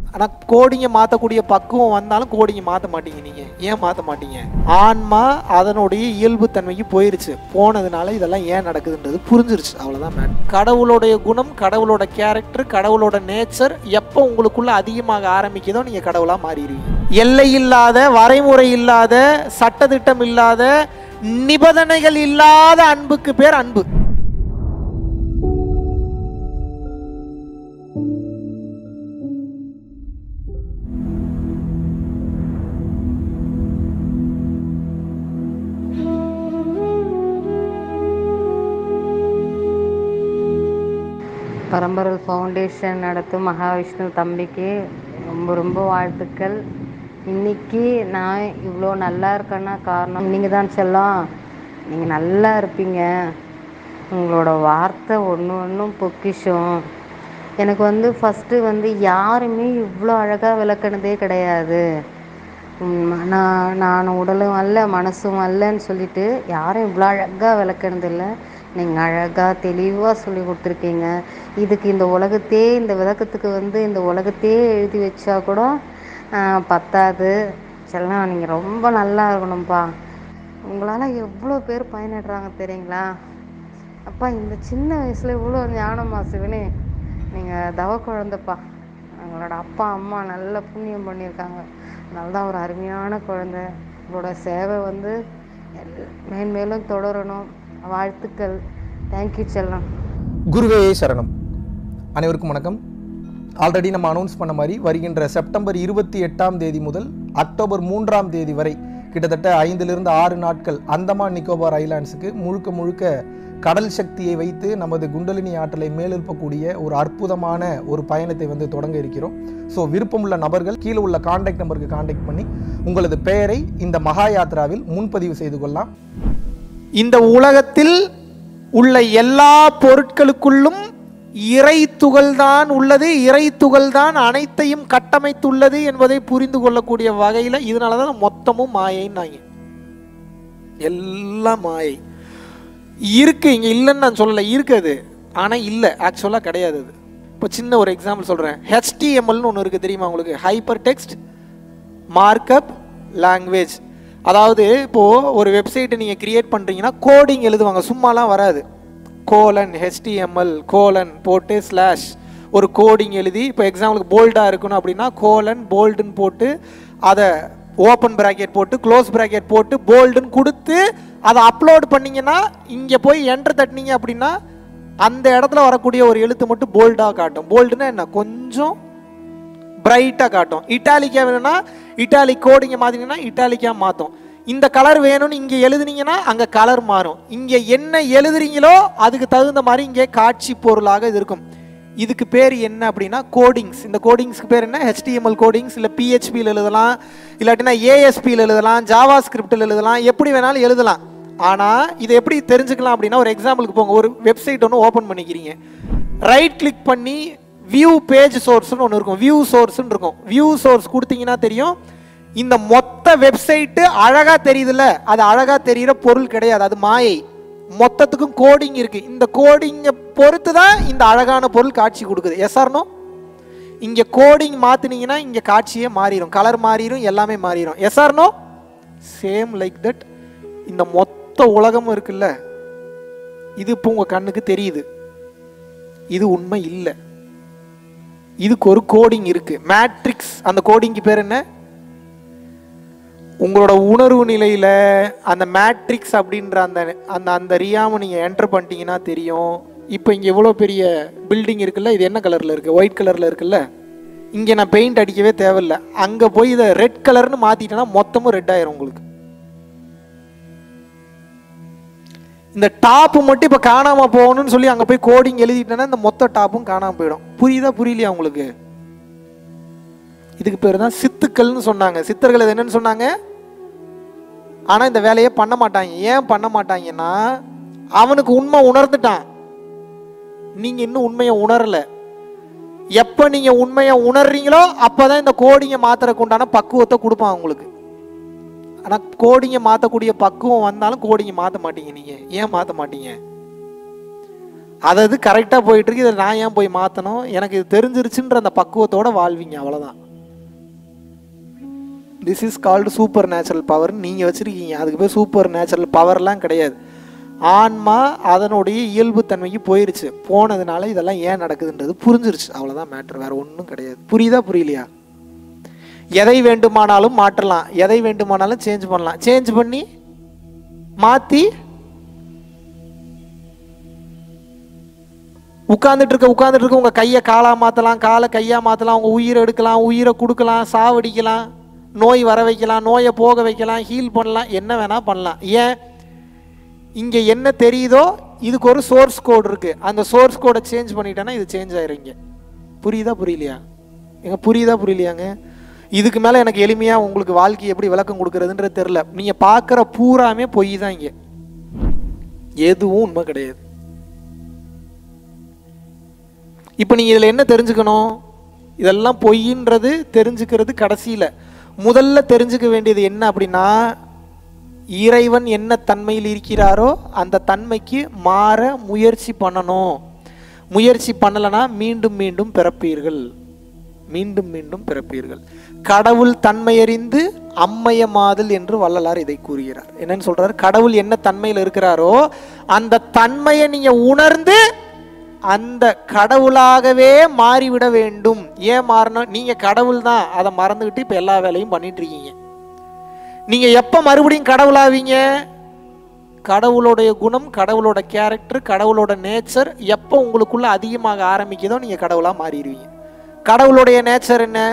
ஆனால் கோடிங்கை மாற்றக்கூடிய பக்குவம் வந்தாலும் கோடிங்கை மாற்ற மாட்டீங்க நீங்கள் ஏன் மாற்ற மாட்டீங்க ஆன்மா அதனுடைய இயல்புத்தன்மைக்கு போயிருச்சு போனதுனால இதெல்லாம் ஏன் நடக்குதுன்றது புரிஞ்சிருச்சு அவ்வளோதான் மேட் கடவுளுடைய குணம் கடவுளோட கேரக்டர் கடவுளோட நேச்சர் எப்போ உங்களுக்குள்ள அதிகமாக ஆரம்பிக்குதோ நீங்கள் கடவுளாக மாறிடுவீங்க எல்லை இல்லாத வரைமுறை இல்லாத சட்டதிட்டம் இல்லாத நிபந்தனைகள் இல்லாத அன்புக்கு பேர் அன்பு பரம்பரல் ஃபவுண்டேஷன் நடத்தும் மகாவிஷ்ணு தம்பிக்கு ரொம்ப ரொம்ப வாழ்த்துக்கள் இன்னைக்கு நான் இவ்வளோ நல்லா இருக்கேன்னா காரணம் நீங்கள் தான் செல்லம் நீங்கள் நல்லா இருப்பீங்க உங்களோட வார்த்தை ஒன்று ஒன்றும் பொக்கிஷம் எனக்கு வந்து ஃபஸ்ட்டு வந்து யாருமே இவ்வளோ அழகாக விளக்குனதே கிடையாது உம், நான் நான் உடலும் அல்ல மனசும் அல்லன்னு சொல்லிட்டு யாரும் இவ்வளோ அழகாக விளக்குனதில்லை நீங்கள் அழகாக தெளிவாக சொல்லி கொடுத்துருக்கீங்க இதுக்கு இந்த உலகத்தையே இந்த விளக்கத்துக்கு வந்து இந்த உலகத்தையே எழுதி வச்சா கூட ஆஹ், பத்தாது செல்லம் நீங்கள் ரொம்ப நல்லா இருக்கணும்ப்பா உங்களால் எவ்வளோ பேர் பயனிடுறாங்க தெரியுங்களா அப்பா இந்த சின்ன வயசில் இவ்வளோ ஞானமா சிவனே நீங்கள் தவ குழந்தைப்பா எங்களோட அப்பா அம்மா நல்ல புண்ணியம் பண்ணியிருக்காங்க நல்லா ஒரு அருமையான குழந்தை உங்களோட சேவை வந்து எல்- மேன்மேலும் தொடரணும் வாழ்த்துக்கள் தேங்க்யூ செல்லம் குருவே சரணம் அனைவருக்கும் வணக்கம் ஆல்ரெடி நம்ம அனௌன்ஸ் பண்ண மாதிரி வருகின்ற செப்டம்பர் இருபத்தி எட்டாம் தேதி முதல் அக்டோபர் மூன்றாம் தேதி வரை கிட்டத்தட்ட ஐந்திலிருந்து ஆறு நாட்கள் அந்தமான் நிக்கோபார் ஐலாண்ட்ஸுக்கு முழுக்க முழுக்க கடல் சக்தியை வைத்து நமது குண்டலினி ஆற்றலை மேலெழுப்பக்கூடிய ஒரு அற்புதமான ஒரு பயணத்தை வந்து தொடங்க இருக்கிறோம் ஸோ விருப்பமுள்ள நபர்கள் கீழே உள்ள காண்டாக்ட் நம்பருக்கு காண்டாக்ட் பண்ணி உங்களது பெயரை இந்த மகா யாத்ராவில் முன்பதிவு செய்து கொள்ளலாம் இந்த உலகத்தில் உள்ள எல்லா பொருட்களுக்குள்ளும் இறை துகள்தான் உள்ளது இறை துகள்தான் அனைத்தையும் கட்டமைத்துள்ளது என்பதை புரிந்து கொள்ளக்கூடிய வகையில் இதனால தான் மொத்தமும் மாயைன்னாங்க எல்லாம் மாயை இருக்கு இங்க இல்லைன்னு நான் சொல்லலை இருக்குது ஆனால் இல்லை ஆக்சுவலாக கிடையாது அது இப்போ சின்ன ஒரு எக்ஸாம்பிள் சொல்கிறேன் ஹெச்டிஎம்எல்னு ஒன்று இருக்குது தெரியுமா உங்களுக்கு ஹைப்பர் டெக்ஸ்ட் மார்க்கப் லாங்குவேஜ் அதாவது இப்போது ஒரு வெப்சைட்டை நீங்கள் கிரியேட் பண்ணுறீங்கன்னா கோடிங் எழுதுவாங்க சும்மாலாம் வராது கோலன் ஹெச்டிஎம்எல் கோலன் போட்டு ஸ்லாஷ் ஒரு கோடிங் எழுதி இப்போ எக்ஸாம்பிளுக்கு போல்டாக இருக்கணும் அப்படின்னா கோலன் போல்டுன்னு போட்டு அதை ஓப்பன் பிராக்கெட் போட்டு க்ளோஸ் பிராக்கெட் போட்டு போல்டுன்னு கொடுத்து அதை அப்லோட் பண்ணீங்கன்னா இங்கே போய் என்டர் தட்டினீங்க அப்படின்னா அந்த இடத்துல வரக்கூடிய ஒரு எழுத்து மட்டும் போல்டாக காட்டும் போல்டுன்னா என்ன கொஞ்சம் பிரைட்டாக காட்டும் இட்டாலிக்கா வேணும்னா இட்டாலிக் கோடிங்க மாற்றினீங்கன்னா இட்டாலிக்காக மாற்றும் இந்த கலர் வேணும்னு இங்கே எழுதுனீங்கன்னா அங்கே கலர் மாறும் இங்கே என்ன எழுதுறீங்களோ அதுக்கு தகுந்த மாதிரி இங்கே காட்சி பொருளாக இது இருக்கும் இதுக்கு பேர் என்ன அப்படின்னா கோடிங்ஸ் இந்த கோடிங்ஸ்க்கு பேர் என்ன HTML கோடிங்ஸ் இல்லை பிஹெச்பியில் எழுதலாம் இல்லாட்டினா ஏஎஸ்பியில் எழுதலாம் ஜாவா ஸ்கிரிப்டில் எழுதலாம் எப்படி வேணாலும் எழுதலாம் ஆனால் இதை எப்படி தெரிஞ்சுக்கலாம் அப்படின்னா ஒரு எக்ஸாம்பிளுக்கு போங்க ஒரு வெப்சைட் ஒன்று ஓப்பன் பண்ணிக்கிறீங்க ரைட் கிளிக் பண்ணி வியூ பேஜ் சோர்ஸ்னு ஒன்று இருக்கும் வியூ சோர்ஸ்னு இருக்கும் வியூ சோர்ஸ் கொடுத்தீங்கன்னா தெரியும் இந்த மொத்த வெப்சைட்டு அழகாக தெரியுதுல்ல அது அழகாக தெரிகிற பொருள் கிடையாது அது மாயை மொத்தத்துக்கும் கோடிங் இருக்கு இந்த கோடிங்கை பொறுத்து தான் இந்த அழகான பொருள் காட்சி கொடுக்குது எஸ்ஆர்னோ இங்கே கோடிங் மாற்றினீங்கன்னா இங்கே காட்சியே மாறிடும் கலர் மாறிடும் எல்லாமே மாறிடும் எஸ்ஆர்னோ சேம் லைக் தட் இந்த மொத்த உலகமும் இருக்குல்ல இது இப்போ உங்கள் கண்ணுக்கு தெரியுது இது உண்மை இல்லை இதுக்கு ஒரு கோடிங் இருக்கு மேட்ரிக்ஸ் அந்த கோடிங்க்கு பேர் என்ன உங்களோட உணர்வு நிலையில அந்த மேட்ரிக்ஸ் அப்படின்ற அந்த அந்த அந்த ரியாமை நீங்க என்டர் பண்ணிட்டீங்கன்னா தெரியும் இப்போ இங்க எவ்வளோ பெரிய பில்டிங் இருக்குல்ல இது என்ன கலர்ல இருக்கு ஒயிட் கலர்ல இருக்குல்ல இங்க நான் பெயிண்ட் அடிக்கவே தேவையில்ல அங்க போய் இதை ரெட் கலர்னு மாத்திட்டேன்னா மொத்தமும் ரெட் ஆயிரும் உங்களுக்கு இந்த டாப்பு மட்டும் இப்போ காணாம போகணும்னு சொல்லி அங்கே போய் கோடிங் எழுதிட்டேன்னா இந்த மொத்த டாப்பும் காணாம போயிடும் புரியுதா புரியலையா உங்களுக்கு இதுக்கு பேர் தான் சித்துக்கள்னு சொன்னாங்க சித்தர்கள் இது என்னன்னு சொன்னாங்க ஆனால் இந்த வேலையை பண்ண மாட்டாங்க ஏன் பண்ண மாட்டாங்கன்னா அவனுக்கு உண்மை உணர்ந்துட்டான் நீங்க இன்னும் உண்மையை உணரல எப்போ நீங்க உண்மையை உணர்றீங்களோ அப்பதான் இந்த கோடிங்கை மாத்துறதுக்கு உண்டான பக்குவத்தை கொடுப்பான் உங்களுக்கு ஆனால் கோடிங்கை மாற்றக்கூடிய பக்குவம் வந்தாலும் கோடிங்கை மாற்ற மாட்டீங்க நீங்கள் ஏன் மாற்ற மாட்டீங்க அதது கரெக்டாக போயிட்டு இருக்கு இதை நான் ஏன் போய் மாற்றணும் எனக்கு இது தெரிஞ்சிருச்சுன்ற அந்த பக்குவத்தோட வாழ்வீங்க அவ்வளோதான் this is called supernatural power நீங்கள் வச்சுருக்கீங்க அதுக்கு பேர் சூப்பர் நேச்சுரல் பவர்லாம் கிடையாது ஆன்மா அதனுடைய இயல்புத்தன்மைக்கு போயிருச்சு போனதுனால இதெல்லாம் ஏன் நடக்குதுன்றது புரிஞ்சிருச்சு அவ்வளோதான் மேட்ரு வேறு ஒன்றும் கிடையாது புரியுதா புரியலையா எதை வேண்டுமானாலும் மாற்றலாம் எதை வேண்டுமானாலும் சேஞ்ச் பண்ணலாம் சேஞ்ச் பண்ணி மாற்றி உட்காந்துட்டு இருக்க உட்காந்துட்டு இருக்க உங்கள் கையை காலாக மாற்றலாம் காலை கையாக மாற்றலாம் உங்கள் உயிரை எடுக்கலாம் உயிரை கொடுக்கலாம் சாவடிக்கலாம் நோய் வர வைக்கலாம் நோயை போக வைக்கலாம் ஹீல் பண்ணலாம் என்ன வேணால் பண்ணலாம் ஏன் இங்கே என்ன தெரியுதோ இதுக்கு ஒரு சோர்ஸ் கோட் இருக்குது அந்த சோர்ஸ் கோடை சேஞ்ச் பண்ணிட்டேன்னா இது சேஞ்ச் ஆயிருங்க புரியுதா புரியலையா எங்க புரியுதா புரியலையாங்க இதுக்கு மேலே எனக்கு எளிமையாக உங்களுக்கு வாழ்க்கை எப்படி விளக்கம் கொடுக்கறதுன்றது தெரில நீங்கள் பார்க்குற பூராமே பொய் தான் இங்கே எதுவும் உண்மை கிடையாது இப்போ நீங்கள் இதில் என்ன தெரிஞ்சுக்கணும் இதெல்லாம் பொய்ன்றது தெரிஞ்சுக்கிறது கடைசியில் முதல்ல தெரிஞ்சுக்க வேண்டியது என்ன அப்படின்னா இறைவன் என்ன தன்மையில் இருக்கிறாரோ அந்த தன்மைக்கு மாற முயற்சி பண்ணணும் முயற்சி பண்ணலைன்னா மீண்டும் மீண்டும் பிறப்பீர்கள் மீண்டும் மீண்டும் பிறப்பீர்கள் கடவுள் தன்மையறிந்து அம்மையமாதல் என்று வள்ளலார் இதை கூறுகிறார் என்னன்னு சொல்றாரு கடவுள் என்ன தன்மையில் இருக்கிறாரோ அந்த தன்மையை நீங்க உணர்ந்து அந்த கடவுளாகவே மாறிவிட வேண்டும் ஏன் மாறணும் நீங்க கடவுள் தான் அதை மறந்துக்கிட்டு இப்ப எல்லா வேலையும் பண்ணிட்டு இருக்கீங்க நீங்க எப்ப மறுபடியும் கடவுளாவீங்க கடவுளுடைய குணம் கடவுளோட கேரக்டர் கடவுளோட நேச்சர் எப்போ உங்களுக்குள்ள அதிகமாக ஆரம்பிக்குதோ நீங்க கடவுளா மாறிடுவீங்க கடவுளுடைய நேச்சர் என்ன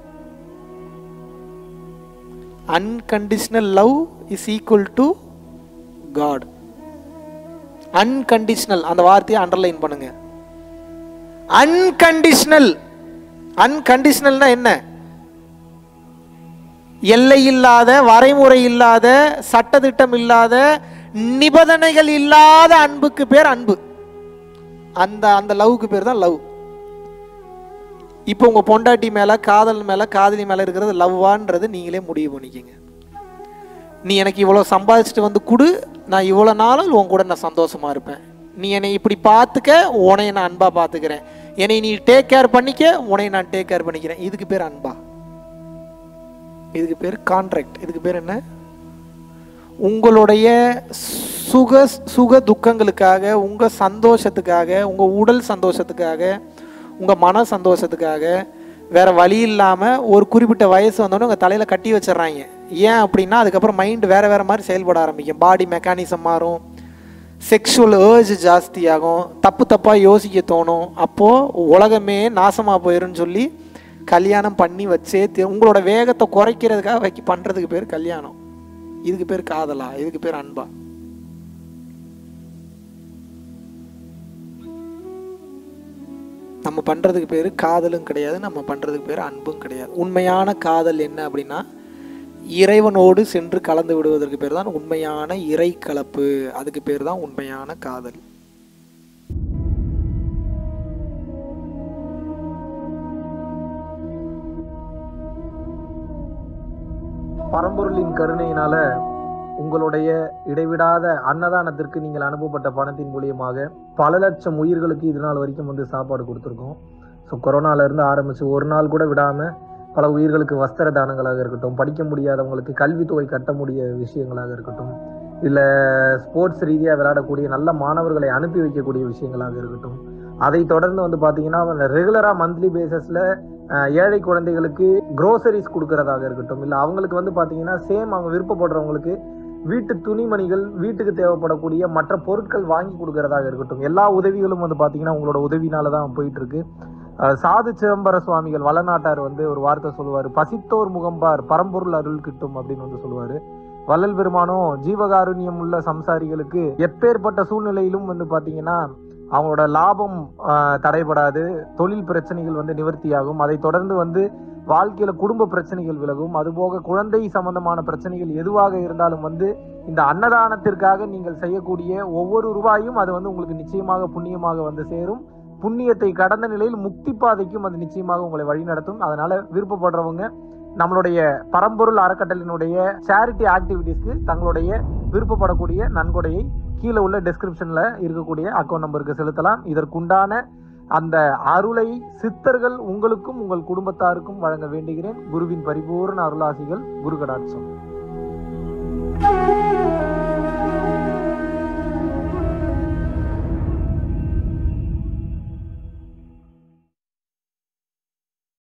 unconditional love is equal to God unconditional அந்த வார்த்தையை அண்டர்லைன் பண்ணுங்க அன்கண்டிஷனல் அன்கண்டிஷனல்னா என்ன எல்லை இல்லாத வரைமுறை இல்லாத சட்டதிட்டம் இல்லாத நிபந்தனைகள் இல்லாத அன்புக்கு பேர் அன்பு அந்த அந்த லவ்வுக்கு பேர் தான் லவ் இப்போ உங்க பொண்டாட்டி மேல காதல் மேல காதலி மேல இருக்கிறது லவ்வான்றது நீங்களே முடிவு பண்ணிக்கங்க நீ எனக்கு இவ்வளோ சம்பாதிச்சுட்டு வந்து கொடு நான் இவ்வளோ நாளும் உன் கூட நான் சந்தோஷமா இருப்பேன் நீ என்னை இப்படி பார்த்துக்க உன்னை நான் அன்பா பார்த்துக்கிறேன் என்னை நீ டேக் கேர் பண்ணிக்க உன்னை நான் டேக் கேர் பண்ணிக்கிறேன் இதுக்கு பேர் அன்பா இதுக்கு பேர் கான்ட்ராக்ட் இதுக்கு பேர் என்ன உங்களுடைய சுக சுக துக்கங்களுக்காக உங்க சந்தோஷத்துக்காக உங்க உடல் சந்தோஷத்துக்காக உங்க மன சந்தோஷத்துக்காக வேற வழி இல்லாம ஒரு குறிப்பிட்ட வயசு வந்தோடனே உங்க தலையில கட்டி வச்சிடுறாங்க ஏன் அப்படின்னா அதுக்கப்புறம் மைண்ட் வேற வேற மாதிரி செயல்பட ஆரம்பிக்கும் பாடி மெக்கானிசம் மாறும் செக்ஷுவல் ஏர்ஜ் ஜாஸ்தியாகும் தப்பு தப்பாக யோசிக்க தோணும் அப்போது உலகமே நாசமாக போயிருன்னு சொல்லி கல்யாணம் பண்ணி வச்சே தீ- உங்களோட வேகத்தை குறைக்கிறதுக்காக வைக்க பண்ணுறதுக்கு பேர் கல்யாணம் இதுக்கு பேர் காதலா இதுக்கு பேர் அன்பா நம்ம பண்ணுறதுக்கு பேர் காதலும் கிடையாது நம்ம பண்ணுறதுக்கு பேர் அன்பும் கிடையாது உண்மையான காதல் என்ன அப்படின்னா இறைவனோடு சென்று கலந்து விடுவதற்கு பேர் தான் உண்மையான இறை கலப்பு அதுக்கு பேர் தான் உண்மையான காதல் பரம்பொருளின் கருணையினால உங்களுடைய இடைவிடாத அன்னதானத்திற்கு நீங்கள் அனுப்பப்பட்ட பணத்தின் மூலியமாக பல லட்சம் உயிர்களுக்கு இது நாள் வரைக்கும் வந்து சாப்பாடு கொடுத்துருக்கோம் ஸோ கொரோனால இருந்து ஆரம்பிச்சு ஒரு நாள் கூட விடாம பல உயிர்களுக்கு வஸ்திர தானங்களாக இருக்கட்டும் படிக்க முடியாதவங்களுக்கு கல்வித்தொகை கட்ட முடிய விஷயங்களாக இருக்கட்டும் இல்லை ஸ்போர்ட்ஸ் ரீதியாக விளையாடக்கூடிய நல்ல மாணவர்களை அனுப்பி வைக்கக்கூடிய விஷயங்களாக இருக்கட்டும் அதை தொடர்ந்து வந்து பார்த்தீங்கன்னா ரெகுலராக மந்த்லி பேசிஸில் ஏழை குழந்தைகளுக்கு க்ரோசரிஸ் கொடுக்கறதாக இருக்கட்டும் இல்லை அவங்களுக்கு வந்து பார்த்தீங்கன்னா சேம் அவங்க விருப்பப்படுறவங்களுக்கு வீட்டு துணிமணிகள் வீட்டுக்கு தேவைப்படக்கூடிய மற்ற பொருட்கள் வாங்கி கொடுக்கறதாக இருக்கட்டும் எல்லா உதவிகளும் வந்து பார்த்தீங்கன்னா உங்களோட உதவினால தான் போயிட்டு இருக்கு அஹ் சாது சிதம்பர சுவாமிகள் வளநாட்டார் வந்து ஒரு வார்த்தை சொல்லுவார் பசித்தோர் முகம்பார் பரம்பொருள் அருள் கிட்டும் அப்படின்னு வந்து சொல்லுவாரு வள்ளல் பெருமானும் ஜீவகாருண்யம் உள்ள சம்சாரிகளுக்கு எப்பேற்பட்ட சூழ்நிலையிலும் வந்து பாத்தீங்கன்னா அவங்களோட லாபம் ஆஹ், தடைபடாது தொழில் பிரச்சனைகள் வந்து நிவர்த்தியாகும் அதை தொடர்ந்து வந்து வாழ்க்கையில குடும்ப பிரச்சனைகள் விலகும் அதுபோக குழந்தை சம்பந்தமான பிரச்சனைகள் எதுவாக இருந்தாலும் வந்து இந்த அன்னதானத்திற்காக நீங்கள் செய்யக்கூடிய ஒவ்வொரு ரூபாயும் அது வந்து உங்களுக்கு நிச்சயமாக புண்ணியமாக வந்து சேரும் புண்ணியத்தை கடந்த நிலையில் முக்தி பாதைக்கும் அது நிச்சயமாக உங்களை வழிநடத்தும் அதனால விருப்பப்படுறவங்க நம்மளுடைய பரம்பொருள் அறக்கட்டளினுடைய சேரிட்டி ஆக்டிவிட்டீஸ்க்கு தங்களுடைய விருப்பப்படக்கூடிய நன்கொடையை கீழே உள்ள டெஸ்கிரிப்ஷனில் இருக்கக்கூடிய அக்கௌண்ட் நம்பருக்கு செலுத்தலாம் இதற்குண்டான அந்த அருளை சித்தர்கள் உங்களுக்கும் உங்கள் குடும்பத்தாருக்கும் வழங்க வேண்டுகிறேன் குருவின் பரிபூர்ண அருளாசிகள் குரு கடாட்சம்